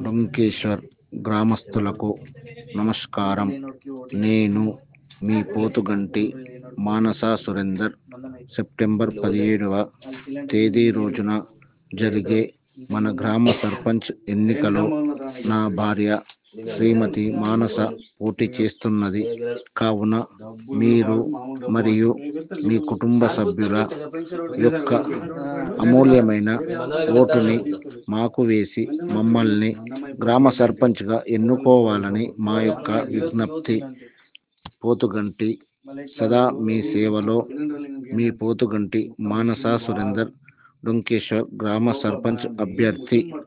డొంకేశ్వర్ గ్రామస్తులకు నమస్కారం నేను మీ పోతుగంటి మానస సురేందర్ సెప్టెంబర్ పదిహేడవ తేదీ రోజున జరిగే మన గ్రామ సర్పంచ్ ఎన్నికలో నా భార్య శ్రీమతి మానస పోటీ చేస్తున్నది కావున మీరు మరియు మీ కుటుంబ సభ్యుల యొక్క అమూల్యమైన ఓటుని మాకు వేసి మమ్మల్ని గ్రామ సర్పంచ్గా ఎన్నుకోవాలని మా యొక్క విజ్ఞప్తి పోతుగంటి సదా మీ సేవలో మీ పోతుగంటి మానస సురేందర్ డొంకేశ్వర్ గ్రామ సర్పంచ్ అభ్యర్థి